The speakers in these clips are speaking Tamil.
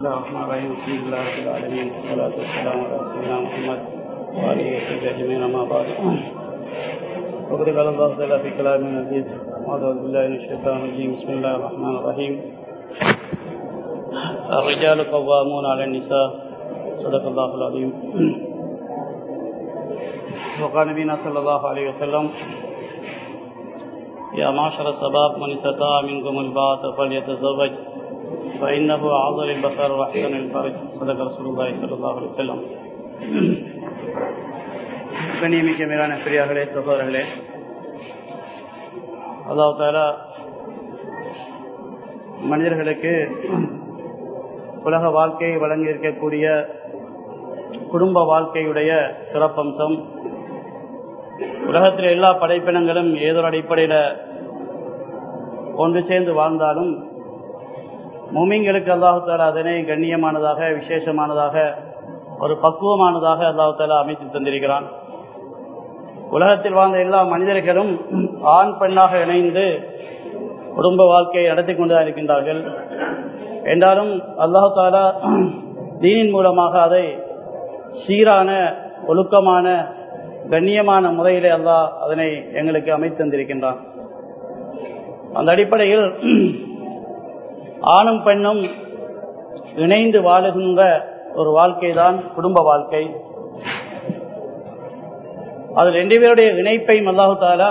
بسم الله الرحمن الرحيم الحمد لله رب العالمين والصلاة والسلام على سيدنا محمد وآله وصحبه أجمعين أما بعد وقد قال الله تعالى في كلامه العزيز أعوذ بالله من الشيطان الرجيم بسم الله الرحمن الرحيم الرجال قوامون على النساء صدق الله العظيم وقال نبينا صلى الله عليه وسلم يا معشر الشباب من استطاع منكم الباءة فليتزوج فإنه أعظم البصر وأحسن الفرج صدق رسول الله صلى الله عليه وسلم கண்ணியமிக்க மேலான பெரியார்களே சகோதரர்களே அல்லாஹ் தாலா மனிதர்களுக்கு உலக வாழ்க்கையை வழங்கி இருக்கக்கூடிய குடும்ப வாழ்க்கையுடைய சிறப்பம்சம் உலகத்தில் எல்லா படைப்பினங்களும் ஏதோ ஒரு அடிப்படையில் ஒன்று சேர்ந்து வாழ்ந்தாலும் முமிங்களுக்கு அல்லாஹால அதனை கண்ணியமானதாக விசேஷமானதாக ஒரு பக்குவமானதாக அல்லாஹால அமைத்து தந்திருக்கிறான் உலகத்தில் வாழ்ந்த எல்லா மனிதர்களும் ஆண் பெண்ணாக இணைந்து குடும்ப வாழ்க்கையை நடத்தி கொண்டுதான் இருக்கின்றார்கள் என்றாலும் அல்லாஹு தாலா தீனின் மூலமாக அதை சீரான ஒழுக்கமான கண்ணியமான முறையிலே அல்லாஹ் அதனை எங்களுக்கு அமைத்து தந்திருக்கின்றான் அந்த அடிப்படையில் ஆணும் பெண்ணும் இணைந்து வாழுகின்ற ஒரு வாழ்க்கை தான் குடும்ப வாழ்க்கை அது ரெண்டு பேருடைய இணைப்பையும் அல்லாஹு தாலா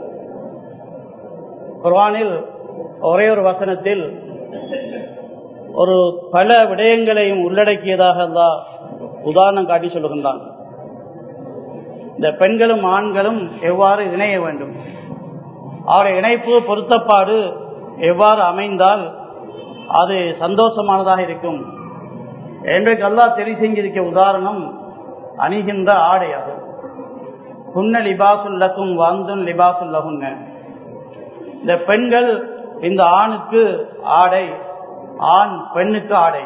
குர்வானில் ஒரே ஒரு வசனத்தில் ஒரு பல விடயங்களையும் உள்ளடக்கியதாக அல்லா உதாரணம் காட்டி சொல்லுகின்றான் இந்த பெண்களும் ஆண்களும் எவ்வாறு இணைய வேண்டும் அவருடைய இணைப்பு பொருத்தப்பாடு எவ்வாறு அமைந்தால் அது சந்தோஷமானதாக இருக்கும் என்றைக்கு அல்லா தெரி செஞ்சிருக்க உதாரணம் அணிகின்ற ஆடையாகும் புன்ன லிபாசுல்லக்கும் வந்துன் லிபாசுல்லகுன்ன இந்த பெண்கள் இந்த ஆணுக்கு ஆடை ஆண் பெண்ணுக்கு ஆடை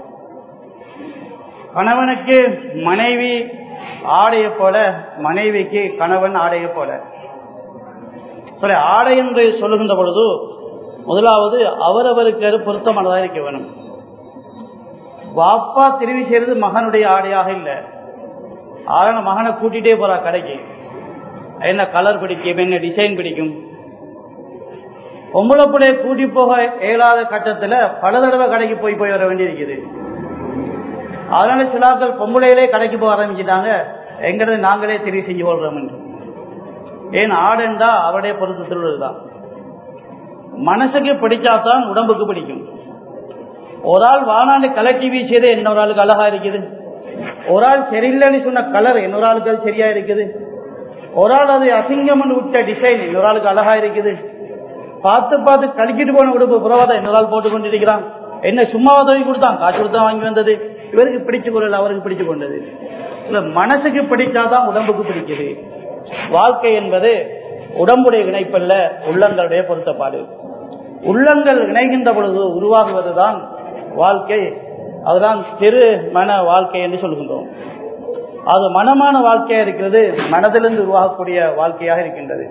கணவனுக்கு மனைவி ஆடைய போல மனைவிக்கு கணவன் ஆடைய போல சரி ஆடை என்று சொல்லுகின்ற பொழுது முதலாவது அவரவருக்கு அது பொருத்தமானதாக இருக்க வேணும் பாப்பா தெரிவு செய்யறது மகனுடைய ஆடையாக இல்லை அதனால மகனை கூட்டிகிட்டே போறா கடைக்கு என்ன கலர் பிடிக்கும் என்ன டிசைன் பிடிக்கும் பொம்பளை பிள்ளைய கூட்டி போக இயலாத கட்டத்தில் பல தடவை கடைக்கு போய் போய் வர வேண்டியிருக்குது அதனால சிலாக்கள் பொம்பளையிலே கடைக்கு போக ஆரம்பிச்சிட்டாங்க எங்கிறது நாங்களே தெரிவு செஞ்சு கொள்றோம் என்று ஏன் ஆடண்டா அவருடைய பொருத்தத்தில் உள்ளதுதான் மனசுக்கு பிடிச்சாதான் உடம்புக்கு பிடிக்கும் ஒரு ஆள் வானாண்டு கலர் டிவி செய்து இன்னொரு ஆளுக்கு அழகா இருக்குது ஒரு ஆள் சரியில்லைன்னு சொன்ன கலர் இன்னொரு ஆளுக்கு அது சரியா இருக்குது ஒரு ஆள் அது அசிங்கம் விட்ட டிசைன் இன்னொரு ஆளுக்கு அழகா இருக்குது பார்த்து பார்த்து கழிக்கிட்டு போன உடுப்பு புறவாதான் இன்னொரு ஆள் போட்டு கொண்டிருக்கிறான் என்ன சும்மா உதவி கொடுத்தான் காசு கொடுத்தா வாங்கி வந்தது இவருக்கு பிடிச்சு கொள்ளல அவருக்கு பிடிச்சு கொண்டது இல்ல மனசுக்கு பிடிச்சாதான் உடம்புக்கு பிடிக்குது வாழ்க்கை என்பது உடம்புடைய இணைப்பல்ல உள்ளங்களுடைய பொருத்தப்பாடு உள்ளங்கள் இணைகின்ற பொழுது உருவாகுவதுதான் வாழ்க்கை அதுதான் திரு மன வாழ்க்கை என்று சொல்கின்றோம் அது மனமான வாழ்க்கையா இருக்கிறது மனதிலிருந்து உருவாகக்கூடிய வாழ்க்கையாக இருக்கின்றது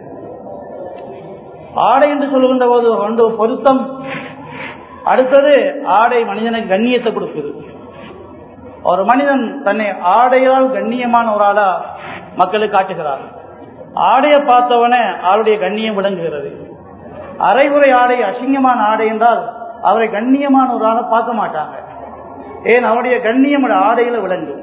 ஆடை என்று சொல்கின்ற போது ஒன்று பொருத்தம் அடுத்தது ஆடை மனிதனுக்கு கண்ணியத்தை கொடுக்குது ஒரு மனிதன் தன்னை ஆடையால் கண்ணியமான ஒரு ஆளா மக்களுக்கு காட்டுகிறார் ஆடையை பார்த்தவனே ஆளுடைய கண்ணியம் விளங்குகிறது அரைகுறை ஆடை அசிங்கமான ஆடை என்றால் அவரை கண்ணியமான ஒரு ஆளை பார்க்க மாட்டாங்க ஏன் அவருடைய கண்ணியம் ஆடையில விளங்கும்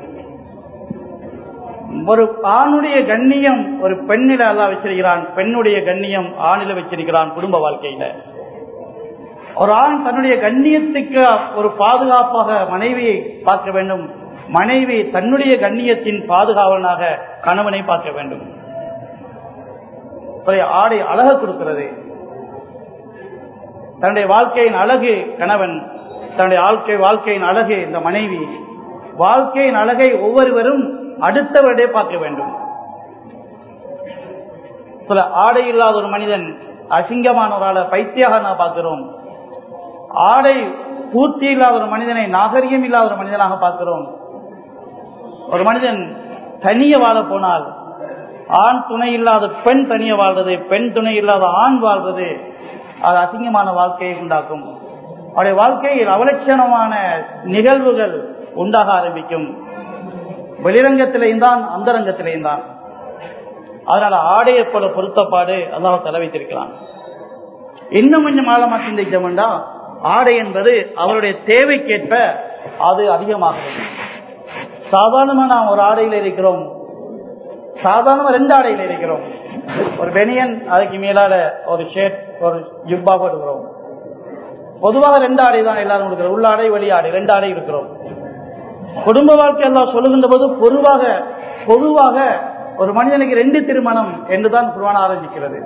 ஒரு ஆணுடைய கண்ணியம் ஒரு பெண்ணில அல்லா வச்சிருக்கிறான் பெண்ணுடைய கண்ணியம் ஆணில வச்சிருக்கிறான் குடும்ப வாழ்க்கையில ஒரு ஆண் தன்னுடைய கண்ணியத்துக்கு ஒரு பாதுகாப்பாக மனைவியை பார்க்க வேண்டும் மனைவி தன்னுடைய கண்ணியத்தின் பாதுகாவலனாக கணவனை பார்க்க வேண்டும் ஆடை அழக கொடுக்கிறது தன்னுடைய வாழ்க்கையின் அழகு கணவன் தன்னுடைய வாழ்க்கை வாழ்க்கையின் அழகு இந்த மனைவி வாழ்க்கையின் அழகை ஒவ்வொருவரும் அடுத்தவருடைய பார்க்க வேண்டும் சில ஆடை இல்லாத ஒரு மனிதன் அசிங்கமான ஒரு ஆளை பைத்தியாக நான் பார்க்கிறோம் ஆடை பூர்த்தி இல்லாத ஒரு மனிதனை நாகரிகம் இல்லாத ஒரு மனிதனாக பார்க்கிறோம் ஒரு மனிதன் தனிய வாழ போனால் ஆண் துணை இல்லாத பெண் தனிய வாழ்றது பெண் துணை இல்லாத ஆண் வாழ்றது அது அசிங்கமான வாழ்க்கையை உண்டாக்கும் அவருடைய வாழ்க்கையில் அவலட்சணமான நிகழ்வுகள் உண்டாக ஆரம்பிக்கும் வெளிரங்கத்திலேயும் தான் அந்தரங்கத்திலேயும் தான் அதனால ஆடையை போல பொருத்தப்பாடு அல்லாஹ் தலை வைத்திருக்கிறான் இன்னும் கொஞ்சம் ஆழமா சிந்திச்சோம்டா ஆடை என்பது அவருடைய தேவைக்கேற்ப அது அதிகமாகிறது சாதாரணமா நாம் ஒரு ஆடையில் இருக்கிறோம் சாதாரணமா ரெண்டு ஆடையில் இருக்கிறோம் ஒரு பெனியன் அதுக்கு மேலால ஒரு ஷர்ட் ஒரு ஜுப்பா போட்டுக்கிறோம் பொதுவாக ரெண்டு ஆடை தான் எல்லாரும் கொடுக்கிறோம் உள்ள ஆடை வெளி ஆடை ரெண்டு ஆடை இருக்கிறோம் குடும்ப வாழ்க்கை எல்லாம் சொல்லுகின்ற போது பொதுவாக பொதுவாக ஒரு மனிதனுக்கு ரெண்டு திருமணம் என்றுதான் குருவான ஆரம்பிக்கிறது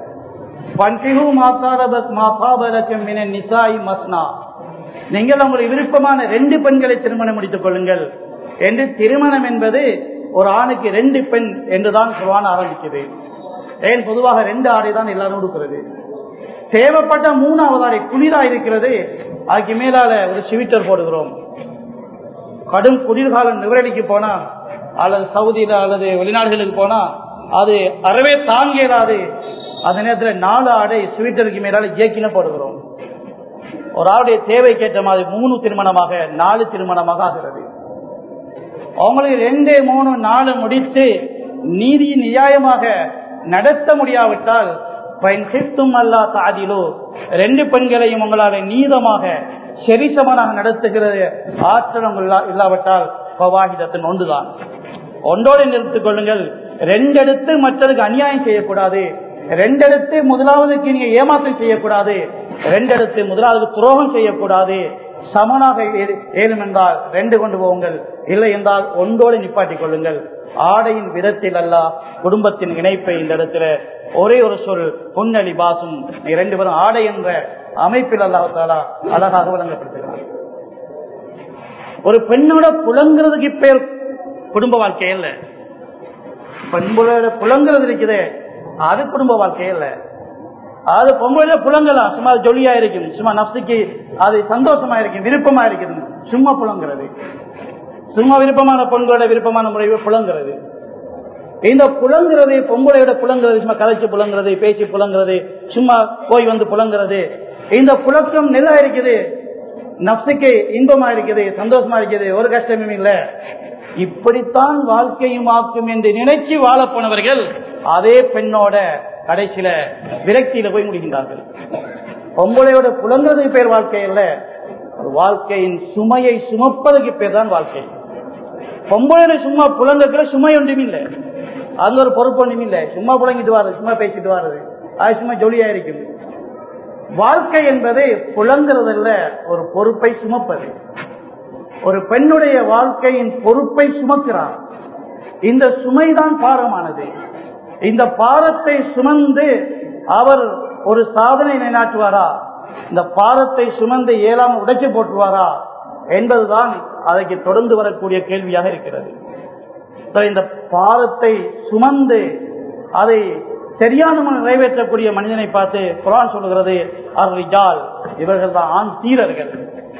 நீங்கள் உங்களுக்கு விருப்பமான ரெண்டு பெண்களை திருமணம் முடித்துக் கொள்ளுங்கள் என்று திருமணம் என்பது ஒரு ஆணுக்கு ரெண்டு பெண் என்றுதான் குருவான ஆரம்பிக்கிறது ஏன் பொதுவாக ரெண்டு ஆடை தான் எல்லாரும் கொடுக்கிறது தேவைப்பட்ட மூணாவது ஆடை குளிரா இருக்கிறது அதுக்கு மேலால ஒரு ஸ்வீட்டர் போடுகிறோம் கடும் குளிர்காலம் நிவரடிக்கு போனா அல்லது சவுதியில அல்லது வெளிநாடுகளுக்கு போனா அது அறவே தாங்கியலாது அந்த நேரத்தில் நாலு ஆடை ஸ்வீட்டருக்கு மேலால ஜேக்கின போடுகிறோம் ஒரு ஆளுடைய தேவைக்கேற்ற மாதிரி மூணு திருமணமாக நாலு திருமணமாக ஆகிறது அவங்களுக்கு ரெண்டு மூணு நாலு முடித்து நீதி நியாயமாக நடத்த முடியாவிட்டால் அல்லா தாதிலோ ரெண்டு பெண்களையும் உங்களால் நீதமாக சரிசமனாக நடத்துகிறது ஆற்றலம் இல்லாவிட்டால் பவாகிதத்தின் ஒன்றுதான் ஒன்றோடு நிறுத்திக் கொள்ளுங்கள் ரெண்டெடுத்து மற்றதுக்கு அநியாயம் செய்யக்கூடாது ரெண்டெடுத்து முதலாவதுக்கு நீங்க ஏமாற்றம் செய்யக்கூடாது ரெண்டெடுத்து முதலாவது துரோகம் செய்யக்கூடாது சமனாக ஏழும் என்றால் ரெண்டு கொண்டு போவுங்கள் இல்லை என்றால் ஒன்றோடு நிப்பாட்டிக் கொள்ளுங்கள் ஆடையின் விதத்தில் அல்ல குடும்பத்தின் இணைப்பை இந்த இடத்துல ஒரே ஒரு சொல் புன்னலி பாசும் இரண்டு பேரும் ஆடை என்ற அமைப்பில் அல்லாஹாலா அழகாக விளங்கப்படுத்துகிறார் ஒரு பெண்ணோட புலங்கிறதுக்கு பேர் குடும்ப வாழ்க்கை இல்ல பெண்களோட புலங்கிறது இருக்குதே அது குடும்ப வாழ்க்கை இல்ல அது பொம்பளை புலங்கலாம் சும்மா ஜொலியா இருக்கும் சும்மா நப்சுக்கு அது சந்தோஷமா இருக்கும் விருப்பமா இருக்குது சும்மா புலங்கிறது சும்மா விருப்பமான பெண்களோட விருப்பமான முறையை புலங்கிறது இந்த புலங்கிறது பொம்பளையோட புலங்கிறது சும்மா கலைச்சு புலங்கிறது பேச்சு புலங்கிறது சும்மா போய் வந்து புலங்கிறது இந்த புழக்கம் நல்லா இருக்குது நப்சுக்கு இன்பமா இருக்குது சந்தோஷமா இருக்குது ஒரு கஷ்டமும் இல்லை இப்படித்தான் வாழ்க்கையும் ஆக்கும் என்று நினைச்சு வாழ போனவர்கள் அதே பெண்ணோட கடைசியில விரக்தியில போய் முடிகின்றார்கள் பொம்பளையோட புலங்கிறதுக்கு பேர் வாழ்க்கை இல்ல வாழ்க்கையின் சுமையை சுமப்பதுக்கு பேர் தான் வாழ்க்கை பொம்பளை சும்மா புலங்குற சுமை ஒன்றும் இல்லை அது ஒரு பொறுப்பு ஒன்றும் இல்லை சும்மா புலங்கிட்டு வாரு சும்மா பேசிட்டு வாருது அது சும்மா ஜொலியா இருக்குது வாழ்க்கை என்பது புலங்கிறதல்ல ஒரு பொறுப்பை சுமப்பது ஒரு பெண்ணுடைய வாழ்க்கையின் பொறுப்பை சுமக்கிறார் இந்த சுமைதான் பாரமானது இந்த பாரத்தை சுமந்து அவர் ஒரு சாதனை நினைநாட்டுவாரா இந்த பாரத்தை சுமந்து ஏழாம உடைச்சு போட்டுவாரா என்பதுதான் அதற்கு தொடர்ந்து வரக்கூடிய கேள்வியாக இருக்கிறது இந்த பாரத்தை சுமந்து அதை சரியான முறையில் நிறைவேற்றக்கூடிய மனிதனை பார்த்து குரான் சொல்லுகிறது ரிஜால் இவர்கள் தான் ஆண் தீரர்கள்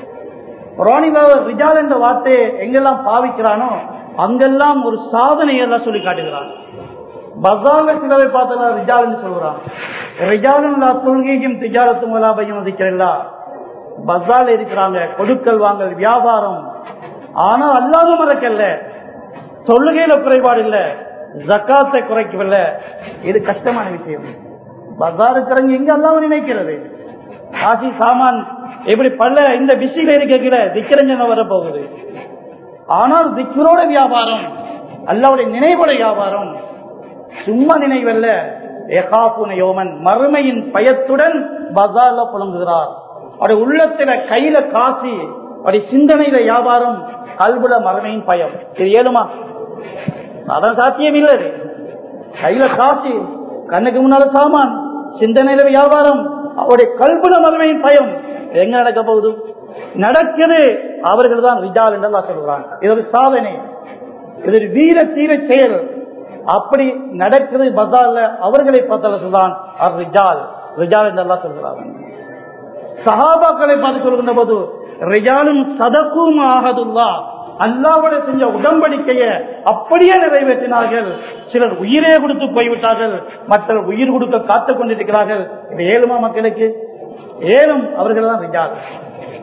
ரிஜால் என்ற வார்த்தையை எங்கெல்லாம் பாவிக்கிறானோ அங்கெல்லாம் ஒரு சாதனை எல்லாம் சொல்லி காட்டுகிறான் பசால சிலவை பார்த்தா ரிஜால் என்று சொல்கிறான் ரிஜாலும் தொழுகையும் திஜாரத்தும் லாபையும் அதிக்கிறல்லா பசால இருக்கிறாங்க கொடுக்கல் வாங்கல் வியாபாரம் ஆனா அல்லாத மறக்கல்ல தொழுகையில குறைபாடு இல்ல ஜக்காத்தை குறைக்கவில்ல இது கஷ்டமான விஷயம் பசாருக்கிறவங்க எங்க அல்லாம நினைக்கிறது ஆசி சாமான் எப்படி பல்ல இந்த பிஸியில இருக்கிற திக்கரஞ்சன வரப்போகுது ஆனால் திக்கரோட வியாபாரம் அல்லாவுடைய நினைவோட வியாபாரம் சும்மா நினைவல்ல ஏகாப்புன யோமன் மறுமையின் பயத்துடன் பசார்ல புலங்குகிறார் அவருடைய உள்ளத்துல கையில காசி அவருடைய சிந்தனையில வியாபாரம் கல்புல மறுமையின் பயம் இது ஏழுமா அதான் சாத்தியம் இல்லை கையில காசி கண்ணுக்கு முன்னால சாமான் சிந்தனையில வியாபாரம் அவருடைய கல்புல மறுமையின் பயம் எங்க நடக்க போகுது நடக்குது அவர்கள் தான் ரிஜால் என்று சொல்கிறான் இது ஒரு சாதனை இது ஒரு வீர தீர செயல் அப்படி நடக்குது பசார்ல அவர்களை பார்த்தால சொல்றான் ரிஜால் ரிஜால் என்றெல்லாம் சொல்கிறாங்க சஹாபாக்களை பார்த்து சொல்கின்ற போது ரிஜாலும் சதக்கும் ஆகதுல்லா அல்லாவோட செஞ்ச உடன்படிக்கைய அப்படியே நிறைவேற்றினார்கள் சிலர் உயிரே கொடுத்து போய்விட்டார்கள் மற்றவர் உயிர் கொடுக்க காத்துக் கொண்டிருக்கிறார்கள் இது ஏழுமா மக்களுக்கு ஏழும் அவர்கள் தான் ரிஜால்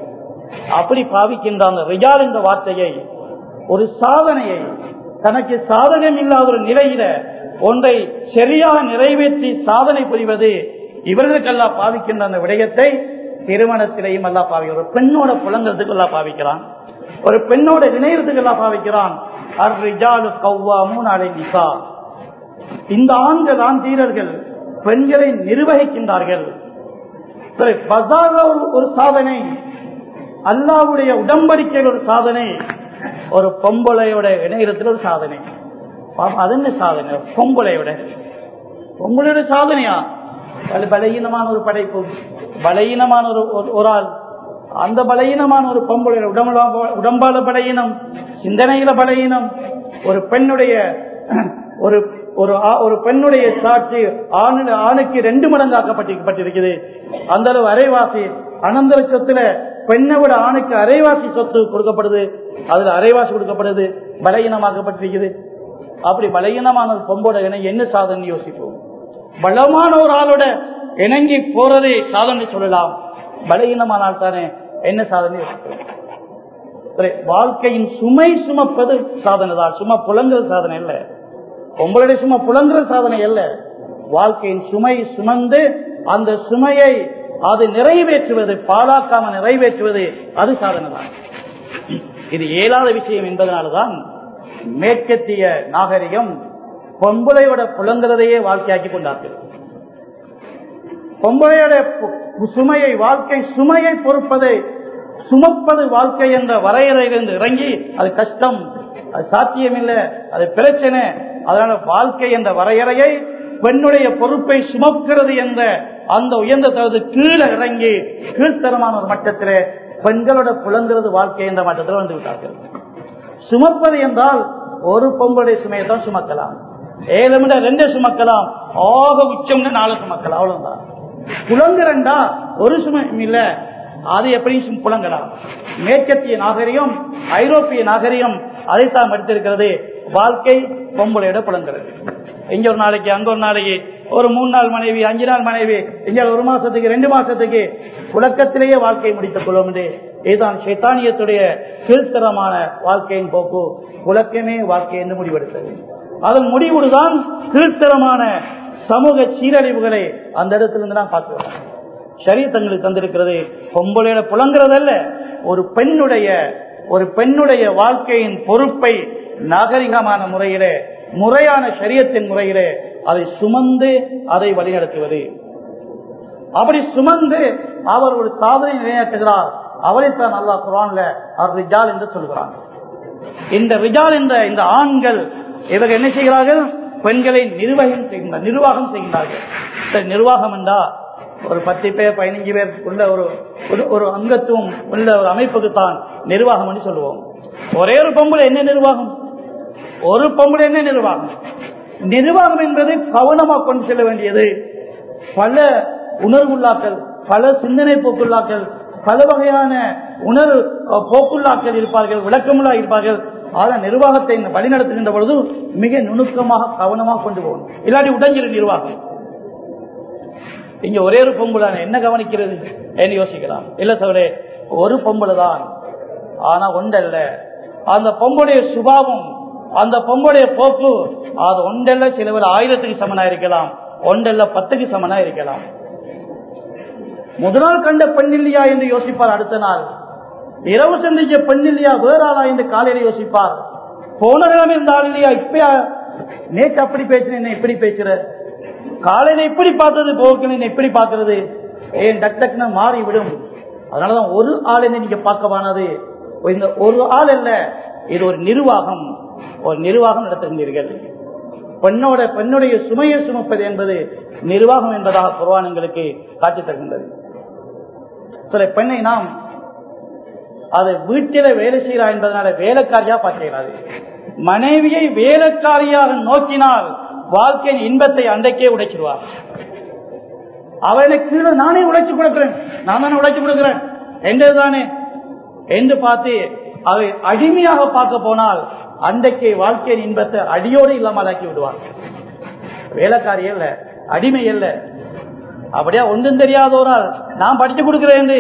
அப்படி பாவிக்கின்ற அந்த ரிஜால் என்ற வார்த்தையை ஒரு சாதனையை தனக்கு சாதகம் இல்லாத ஒரு நிலையில ஒன்றை சரியாக நிறைவேற்றி சாதனை புரிவது இவர்களுக்கெல்லாம் பாவிக்கின்ற அந்த விடயத்தை திருமணத்திலையும் எல்லாம் பாவி ஒரு பெண்ணோட புலங்கிறதுக்கு எல்லாம் பாவிக்கிறான் ஒரு பெண்ணோட இணையத்துக்கு எல்லாம் பாவிக்கிறான் அர்ரிஜாலு கவ்வாமுன் அலை நிசா இந்த ஆண்கள் ஆண் தீரர்கள் பெண்களை நிர்வகிக்கின்றார்கள் சரி, பஜார்ல ஒரு- ஒரு சாதனை அல்லாவுடைய உடம்படிக்கையில் ஒரு சாதனை ஒரு பொம்பளையோட இணையத்தில் ஒரு சாதனை பாப்பா, அது என்ன சாதனை பொம்பளையோட பொம்பளையோட சாதனையா அது பலகீனமான ஒரு படைப்பு பலகீனமான ஒரு ஒரு- ஒரு ஆள் அந்த பலகீனமான ஒரு பொம்பளை உடம்புல உடம்பால பலகீனம் சிந்தனையில பலகீனம் ஒரு பெண்ணுடைய ஒரு ஒரு ஆ- ஒரு பெண்ணுடைய சாட்சி ஆணு ஆணுக்கு ரெண்டு மடங்காக்கப்பட்டிருக்கிறது அந்த அளவு அரைவாசி அனந்தர சொத்துல பெண்ணை விட ஆணுக்கு அரைவாசி சொத்து கொடுக்கப்படுது அதுல அரைவாசி கொடுக்கப்படுது பலகீனமாக்கப்பட்டிருக்குது அப்படி பலகீனமான ஒரு பொம்போட இணை என்ன சாதனை யோசிப்போம் பலமான ஒரு ஆளோட இணங்கி போறதை சாதனை சொல்லலாம் பலகீனமான ஆள் தானே என்ன சாதனை யோசிப்போம் சரி, வாழ்க்கையின் சுமை சுமப்பது சாதனை தான் சும்மா புலங்குற சாதனை இல்ல உங்களுடைய சும்மா புலங்குற சாதனை அல்ல வாழ்க்கையின் சுமை சுமந்து அந்த சுமையை அது நிறைவேற்றுவது பாலாக்காம நிறைவேற்றுவது அது சாதனை தான் இது இயலாத விஷயம் என்பதனால்தான் மேற்கத்திய நாகரிகம் பொம்பளையோட புலங்குறதையே வாழ்க்கையாக்கி கொண்டார்கள் பொம்பளையோட பு- சுமையை வாழ்க்கை சுமையை பொறுப்பதை சுமப்பது வாழ்க்கை என்ற வரையறையிலிருந்து இறங்கி அது கஷ்டம் அது சாத்தியமில்லை அது பிரச்சனை அதனால வாழ்க்கை என்ற வரையறையை பெண்ணுடைய பொறுப்பை சுமக்கிறது என்ற அந்த உயர்ந்த தரது கீழே இறங்கி கீழ்த்தரமான ஒரு மட்டத்திலே பெண்களோட புலங்கிறது வாழ்க்கை என்ற மட்டத்தில் வந்து விட்டார்கள் சுமப்பது என்றால் ஒரு பொம்பளை சுமையை தான் சுமக்கலாம் ஏழு விட ரெண்டே சுமக்கலாம் ஆக உச்சம்னு நாலு சுமக்கலாம் அவ்வளவுதான் புலங்குறண்டா ஒரு சுமை இல்ல அது எப்படி சும் புலங்கலாம் மேற்கத்திய நாகரிகம் ஐரோப்பிய நாகரிகம் அதைத்தான் எடுத்திருக்கிறது வாழ்க்கை பொம்பளையோட புலங்குறது இங்க ஒரு நாளைக்கு அங்க ஒரு நாளைக்கு ஒரு மூணு நாள் மனைவி அஞ்சு நாள் மனைவி இங்க ஒரு மாசத்துக்கு ரெண்டு மாசத்துக்கு புழக்கத்திலேயே வாழ்க்கை முடித்துக் கொள்ளும் இதுதான் சைத்தானியத்துடைய கீழ்த்தரமான வாழ்க்கையின் போக்கு புழக்கமே வாழ்க்கை என்று முடிவெடுத்தது அதன் முடிவுதான் கீழ்த்தரமான சமூக சீரழிவுகளை அந்த இடத்திலிருந்து தான் பார்க்கிறோம் சரி தங்களுக்கு தந்திருக்கிறது பொம்பளையோட புலங்குறதல்ல ஒரு பெண்ணுடைய ஒரு பெண்ணுடைய வாழ்க்கையின் பொறுப்பை நாகரிகமான முறையிலே முறையான சரியத்தின் முறையிலே அதை சுமந்து அதை வழிநடத்துவது அப்படி சுமந்து அவர் ஒரு சாதனை நிலையாட்டுகிறார் அவரைத்தான் அல்லாஹ் குரான்ல அவர் ரிஜால் என்று சொல்கிறார் இந்த ரிஜால் என்ற இந்த ஆண்கள் இவர்கள் என்ன செய்கிறார்கள் பெண்களை நிர்வாகம் செய்கின்றார் நிர்வாகம் செய்கின்றார்கள் இந்த நிர்வாகம் என்றா ஒரு பத்து பேர் பதினஞ்சு பேர் உள்ள ஒரு ஒரு- ஒரு அங்கத்துவம் உள்ள ஒரு அமைப்புக்கு தான் நிர்வாகம் என்று சொல்லுவோம் ஒரே ஒரு பொம்பளை என்ன நிர்வாகம் ஒரு பொம்பளை என்ன நிர்வாகம் நிர்வாகம் என்பது கவனமாக கொண்டு செல்ல வேண்டியது பல உணர்வுள்ளாக்கள் பல சிந்தனை போக்குள்ளாக்கள் பல வகையான உணர்வு அஹ், போக்குள்ளாக்கள் இருப்பார்கள் விளக்கமுள்ளா இருப்பார்கள் ஆக நிர்வாகத்தை வழிநடத்துகின்ற பொழுது மிக நுணுக்கமாக கவனமாக கொண்டு போகணும் இல்லாட்டி உடஞ்சிரு நிர்வாகம் இங்க ஒரே ஒரு பொம்பளை என்ன கவனிக்கிறது என்று யோசிக்கலாம் இல்ல சவரே ஒரு பொம்பளை தான் ஆனா ஒன்றல்ல அந்த பொம்புடைய சுபாவம் அந்த பொம்புடைய போக்கு அது ஒன்றல்ல சில பேர் ஆயிரத்துக்கு சமனா இருக்கலாம் ஒன்றல்ல பத்துக்கு சமனா இருக்கலாம் முதல் கண்ட பெண் இல்லையா என்று யோசிப்பார் அடுத்த நாள் இரவு சந்திச்ச பெண் இல்லையா வேற ஆளா என்று காலையில யோசிப்பார் போன நிலைமை இருந்த ஆள் இல்லையா இப்ப நேற்று அப்படி பேசுறேன் இப்படி பேசுற காலையில இப்படி பார்த்தது போக்கு எப்படி பார்க்கிறது ஏன் டக் டக்குன்னு மாறி விடும் அதனாலதான் ஒரு ஆள் என்ன நீங்க பார்க்கவானது இந்த ஒரு ஆள் அல்ல இது ஒரு நிர்வாகம் ஒரு நிர்வாகம் நடத்துகின்றீர்கள் பெண்ணோட பெண்ணுடைய சுமையை சுமப்பது என்பது நிர்வாகம் என்பதாக குர்வானங்களுக்கு காட்டி தருகின்றது சில பெண்ணை நாம் அது வீட்டில வேலை செய்கிறா என்பதனால வேலைக்காரியா பார்க்கிறாரு மனைவியை வேலைக்காரியாக நோக்கினால் வாழ்க்கையின் இன்பத்தை அன்றைக்கே உடைச்சிருவார் அவனை கீழே நானே உழைச்சு கொடுக்கிறேன் நான் தானே உழைச்சு கொடுக்கிறேன் என்றுதானே என்று பார்த்து அதை அடிமையாக பார்க்க போனால் அன்றைக்கு வாழ்க்கையின் இன்பத்தை அடியோடு இல்லாமல் ஆக்கி விடுவார் வேலைக்காரி அல்ல அடிமை அல்ல அப்படியா ஒன்றும் தெரியாத ஒரு ஆள் நான் படிச்சு கொடுக்கிறேன் என்று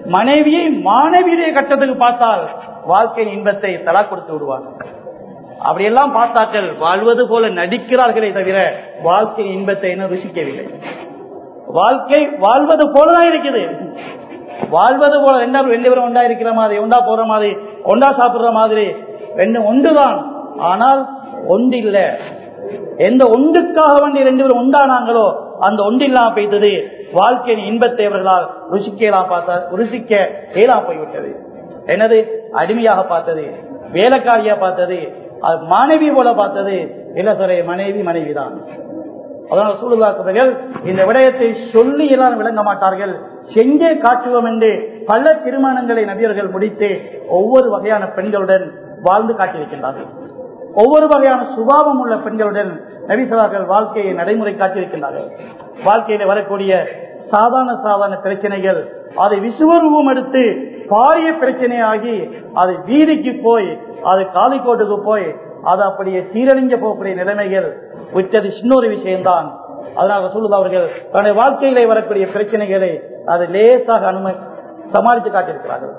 மனைவியை மாணவியுடைய கட்டத்துக்கு பார்த்தால் வாழ்க்கையின் இன்பத்தை தலா கொடுத்து விடுவார் அப்படியெல்லாம் பார்த்தாக்கள் வாழ்வது போல நடிக்கிறார்களே தவிர வாழ்க்கை இன்பத்தை என்ன ருசிக்கவில்லை வாழ்க்கை வாழ்வது போலதான் இருக்குது வாழ்வது போல ரெண்டா ரெண்டு பேரும் ஒன்றா இருக்கிற மாதிரி ஒன்றா போற மாதிரி ஒன்றா சாப்பிடுற மாதிரி ரெண்டு ஒன்றுதான் ஆனால் ஒன்று இல்ல எந்த ஒன்றுக்காக வேண்டி ரெண்டு பேரும் உண்டானாங்களோ அந்த ஒன்றில்லாம பெய்தது வாழ்க்கையின் இன்பத்தை அவர்களால் ருசிக்கலாம் பார்த்தா ருசிக்க இயலாம் போய்விட்டது என்னது அடிமையாக பார்த்தது வேலைக்காரியா பார்த்தது அது மனைவி போல பார்த்தது இல்ல சொல்ற மனைவி மனைவி தான் அதனால் சூழலாக்குவர்கள் இந்த விடயத்தை சொல்லி எல்லாம் விளங்க மாட்டார்கள் செஞ்சே காட்டுவோம் என்று பல திருமணங்களை நபியர்கள் முடித்து ஒவ்வொரு வகையான பெண்களுடன் வாழ்ந்து காட்டியிருக்கின்றார்கள் ஒவ்வொரு வகையான சுபாவம் உள்ள பெண்களுடன் நபிசலார்கள் வாழ்க்கையை நடைமுறை காட்டியிருக்கின்றார்கள் வாழ்க்கையில வரக்கூடிய சாதாரண சாதாரண பிரச்சனைகள் அதை விசுவரூபம் எடுத்து பாரிய பிரச்சனையாகி அது வீதிக்கு போய் அது காலிக்கோட்டுக்கு போய் அது அப்படியே சீரழிஞ்ச போகக்கூடிய நிலைமைகள் விட்டது இன்னொரு விஷயம்தான் அதனால சொல்லுது அவர்கள் தன்னுடைய வாழ்க்கையிலே வரக்கூடிய பிரச்சனைகளை அது லேசாக அனுமதி சமாளித்து காட்டியிருக்கிறார்கள்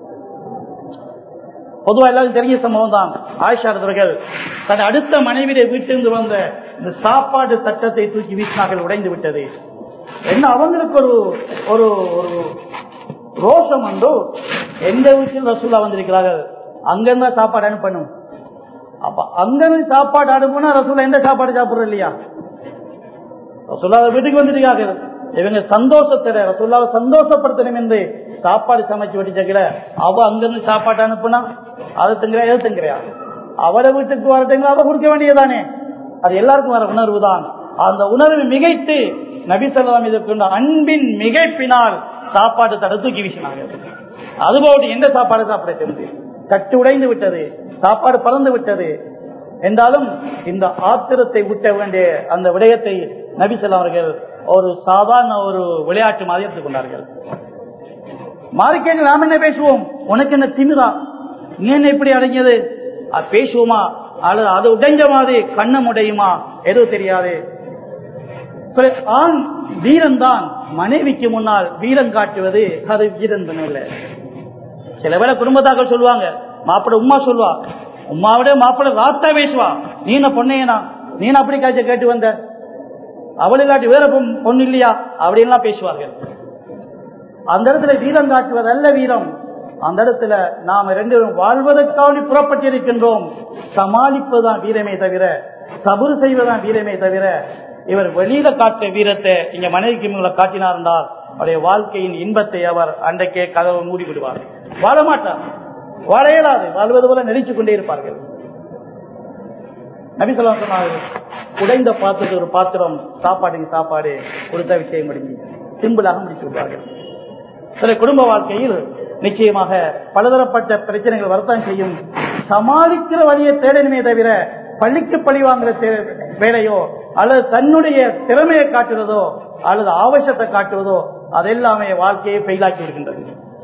பொதுவா எல்லாரும் தெரிஞ்ச சம்பவம் தான் ஆயிஷா அவர்கள் தன் அடுத்த மனைவியை வீட்டிலிருந்து வந்த இந்த சாப்பாடு சட்டத்தை தூக்கி வீசினார்கள் உடைந்து விட்டது என்ன அவங்களுக்கு ஒரு ஒரு ஒரு ரோஷம் உண்டு எந்த வீட்டில் ரசூல்லா வந்திருக்கிறார்கள் அங்கிருந்தா சாப்பாடு அனுப்பணும் அப்ப அங்கிருந்து சாப்பாடு அனுப்புனா ரசூல்லா எந்த சாப்பாடு சாப்பிடுற இல்லையா ரசூல்லா வீட்டுக்கு வந்துருக்கார்கள் இவங்க சந்தோஷத்துல ரசூல்லாவை சந்தோஷப்படுத்தணும் என்று சாப்பாடு சமைச்சு வச்சுக்கல அவ அங்கிருந்து சாப்பாடு அனுப்புனா அதை திங்கிறியா எது திங்கிறியா அவளை வீட்டுக்கு வரட்டுங்களா அவ கொடுக்க வேண்டியதானே அது எல்லாருக்கும் வர உணர்வு தான் அந்த உணர்வு மிகைத்து நபி சொல்லாம் இதற்கு அன்பின் மிகைப்பினால் சாப்பாடு தட தூக்கி வீசினாங்க அதுபோட்டு எந்த சாப்பாடு சாப்பிட தெரிந்து கட்டு உடைந்து விட்டது சாப்பாடு பறந்து விட்டது என்றாலும் இந்த ஆத்திரத்தை விட்ட வேண்டிய அந்த விடயத்தை நபி சொல்லாம் அவர்கள் ஒரு சாதாரண ஒரு விளையாட்டு மாதிரி எடுத்துக்கொண்டார்கள் மாறிக்கேட்டு நாம் என்ன பேசுவோம் உனக்கு என்ன திமிரா நீ என்ன இப்படி அடைஞ்சது அது பேசுவோமா அல்லது அது உடைஞ்ச மாதிரி கண்ணம் உடையுமா எதுவும் தெரியாது ஆண் வீரன் தான் மனைவிக்கு முன்னால் வீரம் காட்டுவது அது வீரன் இல்லை சில வேளை குடும்பத்தாக்கள் சொல்லுவாங்க மாப்பிட உமா சொல்லுவா உமாவிட மாப்பிட ராத்தா பேசுவா நீ என்ன பொண்ணையனா நீ அப்படி காய்ச்ச கேட்டு வந்த அவள் இல்லாட்டி வேற பொண்ணு இல்லையா அப்படின்லாம் பேசுவார்கள் அந்த இடத்துல வீரம் காட்டுவது அல்ல வீரம் அந்த இடத்துல நாம் ரெண்டு பேரும் வாழ்வதற்காக புறப்பட்டிருக்கின்றோம் சமாளிப்பதுதான் வீரமே தவிர சபுறு செய்வதுதான் வீரமே தவிர இவர் வெளியில காட்ட வீரத்தை இங்க மனைவிக்கு மேல காட்டினார் என்றால் அவருடைய வாழ்க்கையின் இன்பத்தை அவர் அன்றைக்கே கதவை மூடி விடுவார் வாழ மாட்டார் வாழ இயலாது வாழ்வது போல நெரிச்சு கொண்டே இருப்பார்கள் நபிசல்லாம் சொன்னார்கள் உடைந்த பாத்திரத்து ஒரு பாத்திரம் சாப்பாடுக்கு சாப்பாடு கொடுத்த விஷயம் முடிஞ்சு சிம்பிளாக முடிச்சு விடுவார்கள் சில குடும்ப வாழ்க்கையில் நிச்சயமாக பலதரப்பட்ட பிரச்சனைகள் வரத்தான் செய்யும் சமாளிக்கிற வழியை தேடணுமே தவிர பள்ளிக்கு பழி வாங்குற வேலையோ அல்லது தன்னுடைய திறமையை காட்டுவதோ அல்லது ஆவசத்தை காட்டுவதோ அதெல்லாமே வாழ்க்கையை பெயிலாக்கி விடுகின்றது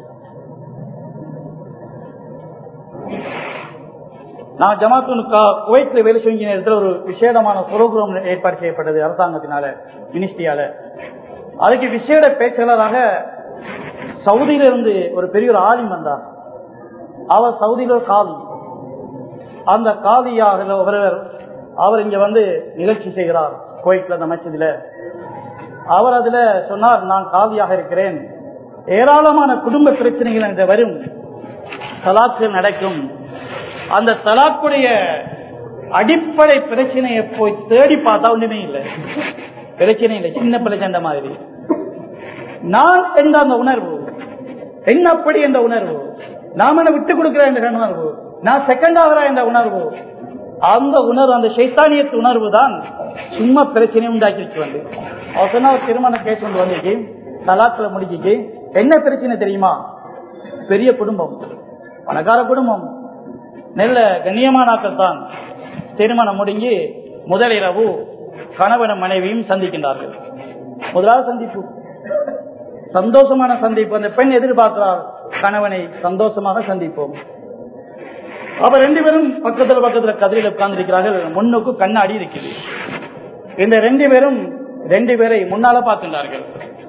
நான் ஜமாத்து குவைத்தில் வேலை செஞ்ச நேரத்தில் ஒரு விசேடமான புரோகிராம் ஏற்பாடு செய்யப்பட்டது அரசாங்கத்தினால மினிஸ்ட்ரியால அதுக்கு விசேட பேச்சாளராக சவுதியில இருந்து ஒரு பெரிய ஒரு ஆலிம் வந்தார் அவர் சவுதியில ஒரு காதி அந்த காதியாக ஒருவர் அவர் இங்க வந்து நிகழ்ச்சி செய்கிறார் குவைட்ல அந்த மச்சதில அவர் அதுல சொன்னார் நான் காதியாக இருக்கிறேன் ஏராளமான குடும்ப பிரச்சனைகள் என்று வரும் தலாக்கள் நடக்கும் அந்த தலாக்குடைய அடிப்படை பிரச்சனையை போய் தேடி பார்த்தா ஒண்ணுமே இல்லை பிரச்சனை இல்லை சின்ன பிரச்சனை மாதிரி நான் என்ற அந்த உணர்வு என்ன அப்படி என்ற உணர்வு நாம என்ன விட்டு கொடுக்கிற என்ற உணர்வு நான் செகண்ட் ஆகிறா என்ற உணர்வு அந்த உணர்வு அந்த சைத்தானியத்து உணர்வு தான் சும்மா பிரச்சனை உண்டாக்கிச்சு வந்து அவர் சொன்ன ஒரு திருமண கேஸ் கொண்டு வந்துச்சு தலாத்துல முடிஞ்சிச்சு என்ன பிரச்சனை தெரியுமா பெரிய குடும்பம் பணக்கார குடும்பம் நல்ல கண்ணியமானாக்கள் தான் திருமணம் முடிஞ்சு முதல் இரவு கணவன் மனைவியும் சந்திக்கின்றார்கள் முதலாவது சந்திப்பு சந்தோஷமான சந்திப்பு அந்த பெண் எதிர்பார்க்கிறார் கணவனை சந்தோஷமாக சந்திப்போம் அப்ப ரெண்டு பேரும் பக்கத்துல பக்கத்துல கதிரில் உட்கார்ந்திருக்கிறார்கள் முன்னுக்கு கண்ணாடி இருக்குது இந்த ரெண்டு பேரும் ரெண்டு பேரை முன்னால பார்க்கின்றார்கள்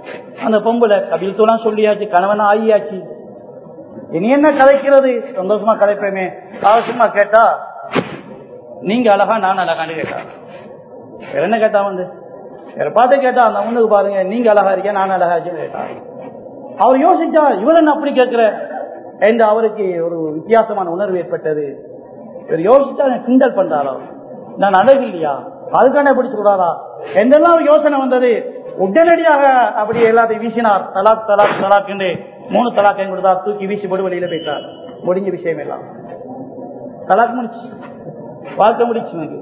அந்த பொம்பளை கபில் தூளாம் சொல்லியாச்சு கணவன் ஆகியாச்சு இனி என்ன கதைக்கிறது சந்தோஷமா கதைப்பேமே அவசியமா கேட்டா நீங்க அழகா நான் அழகான்னு கேட்டா வேற என்ன கேட்டா வந்து வேற பார்த்து கேட்டா அந்த முன்னுக்கு பாருங்க நீங்க அழகா இருக்க நான் அழகா இருக்கேன்னு கேட்டா அவர் யோசிச்சா இவர் என்ன அப்படி கேட்கிற என்று அவருக்கு ஒரு வித்தியாசமான உணர்வு ஏற்பட்டது இவர் யோசிச்சா எனக்கு கிண்டல் பண்றாரா நான் அழகு இல்லையா அதுக்கான எப்படி சொல்றாரா என்றெல்லாம் யோசனை வந்தது உடனடியாக அப்படி எல்லாத்தையும் வீசினார் தலாக் தலாக் தலாக் என்று மூணு தலாக்கை கொடுத்தார் தூக்கி வீசி போட்டு வெளியில போயிட்டார் முடிஞ்ச விஷயம் எல்லாம் தலாக் முடிச்சு வாழ்க்கை முடிச்சு எனக்கு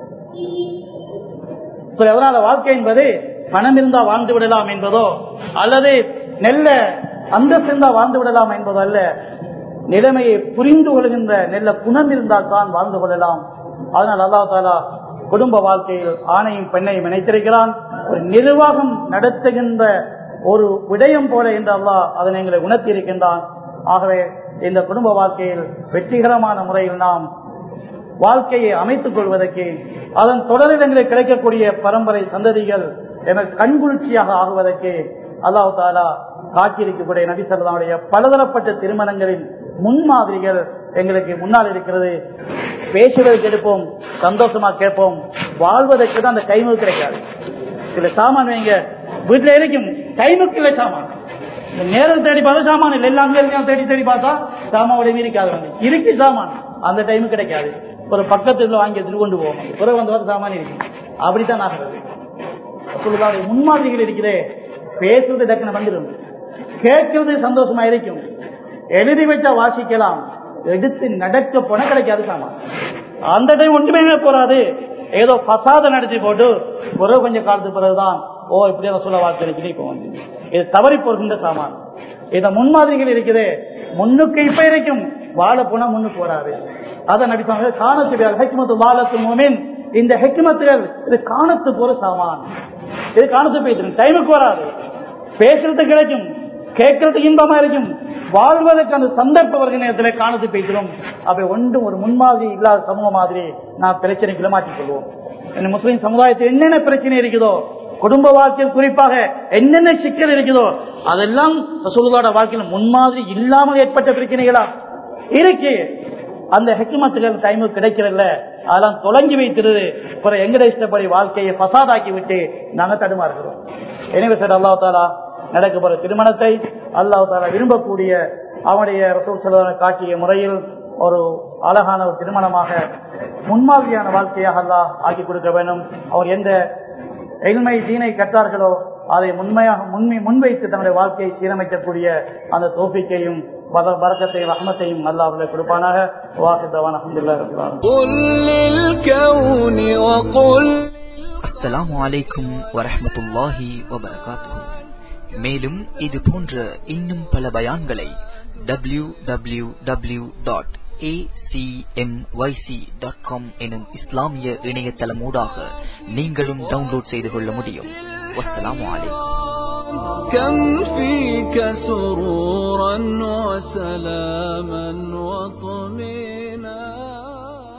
So, அதனால வாழ்க்கை என்பது பணம் இருந்தா வாழ்ந்து விடலாம் என்பதோ அல்லது நெல்ல அந்தஸ்து இருந்தா வாழ்ந்து விடலாம் என்பதோ அல்ல நிலைமையை புரிந்து கொள்கின்ற நெல்ல குணம் இருந்தால் தான் வாழ்ந்து கொள்ளலாம் அதனால் அல்லா தாலா குடும்ப வாழ்க்கையில் ஆணையும் பெண்ணையும் இணைத்திருக்கிறான் ஒரு நிர்வாகம் நடத்துகின்ற ஒரு விடயம் போல என்று அல்லாஹ் அதனை எங்களை உணர்த்தி இருக்கின்றான் ஆகவே இந்த குடும்ப வாழ்க்கையில் வெற்றிகரமான முறையில் நாம் வாழ்க்கையை அமைத்துக் கொள்வதற்கு அதன் தொடரிடங்களில் கிடைக்கக்கூடிய பரம்பரை சந்ததிகள் எனக்கு கண்குளிர்ச்சியாக ஆகுவதற்கு அல்லாஹு தாலா காட்சியிருக்கக்கூடிய நபிசல்லாவுடைய பலதரப்பட்ட திருமணங்களின் முன்மாதிரிகள் எங்களுக்கு முன்னால் இருக்கிறது பேசுவதற்கு எடுப்போம் சந்தோஷமா கேட்போம் வாழ்வதற்கு தான் அந்த கைமுக கிடைக்காது சில சாமான் வைங்க வீட்டுல இருக்கும் கைமுக்கு இல்லை சாமான் இந்த நேரம் தேடி பார்த்தா சாமான் இல்லை எல்லாம் அங்க தேடி தேடி பார்த்தா சாமான் இருக்காது வந்து இருக்கு சாமான் அந்த டைம் கிடைக்காது ஒரு பக்கத்துல வாங்கி எடுத்துட்டு கொண்டு போவோம் பிறகு வந்து பார்த்து சாமான் இருக்கு அப்படித்தான் ஆகிறது சொல்லுவாங்க முன்மாதிரிகள் இருக்கிறே பேசுறது டக்குனு வந்துடும் கேட்கறது சந்தோஷமா இருக்கும் எழுதி வச்சா வாசிக்கலாம் எடுத்து நடக்க போன கிடைக்காது சாமான் அந்த டைம் ஒன்றுமே போறாது ஏதோ பசாத நடத்தி போட்டு பிறகு கொஞ்சம் காலத்துக்கு பிறகுதான் ஓ இப்படியே சொல்ல வார்த்தை இருக்குது இப்போ வந்து இது தவறி போகின்ற சாமான் இந்த முன்மாதிரிகள் இருக்குது முன்னுக்கு இப்ப இருக்கும் வாழ போனா முன்னுக்கு போறாது அதை நடிப்பாங்க காணத்துடைய ஹெக்மத்து வாழத்து மூமின் இந்த ஹெக்மத்துகள் இது காணத்து போற சாமான் இது காணத்து போயிட்டு டைமுக்கு வராது பேசுறது கிடைக்கும் கேட்கறதுக்கு இன்பமா இருக்கும் வாழ்வதற்கு அந்த சந்தர்ப்ப வருகிற நேரத்தில் காணத்து பேசிடும் அப்படி ஒன்றும் ஒரு முன்மாதிரி இல்லாத சமூக மாதிரி நான் பிரச்சனைக்குள்ள மாற்றிக்கொள்வோம் இந்த முஸ்லீம் சமுதாயத்தில் என்னென்ன பிரச்சனை இருக்குதோ குடும்ப வாழ்க்கையில் குறிப்பாக என்னென்ன சிக்கல் இருக்குதோ அதெல்லாம் ரசூலுல்லாட வாழ்க்கையில் முன்மாதிரி இல்லாமல் ஏற்பட்ட பிரச்சனைகளா இருக்கு அந்த ஹெக்குமத்துகள் டைமு கிடைக்கிறதில்ல அதெல்லாம் தொலைஞ்சி வைத்திருது பிறகு எங்கட இஷ்டப்படி வாழ்க்கையை பசாதாக்கி விட்டு நாங்க தடுமாறுகிறோம் எனவே சார் அல்லா தாலா நடக்க போற திருமணத்தை அல்லாஹ் தாலா விரும்பக்கூடிய அவனுடைய ரசூல் செல்வன காட்டிய முறையில் ஒரு அழகான ஒரு திருமணமாக முன்மாதிரியான வாழ்க்கையாக அல்லாஹ் ஆக்கி கொடுக்க வேண்டும் அவர் எந்த எல்மை தீனை கற்றார்களோ அதை உண்மையாக முன்மை முன்வைத்து தன்னுடைய வாழ்க்கையை சீரமைக்கக்கூடிய அந்த தோப்பிக்கையும் பறக்கத்தையும் ரஹமத்தையும் அல்லா அவர்களை கொடுப்பானாக வாசித்தவான் அஸ்ஸலாமு அலைக்கும் வரஹமத்துல்லாஹி வபரகாத்துஹு மேலும் இது போன்ற இன்னும் பல பயான்களை W W W dot acmyc.com எனும் இஸ்லாமிய இணையதளமூடாக நீங்களும் டவுன்லோட் செய்து கொள்ள முடியும் வஸ்ஸலாமு அலைக்கும் كم فيك سرورا وسلاما وطمئنا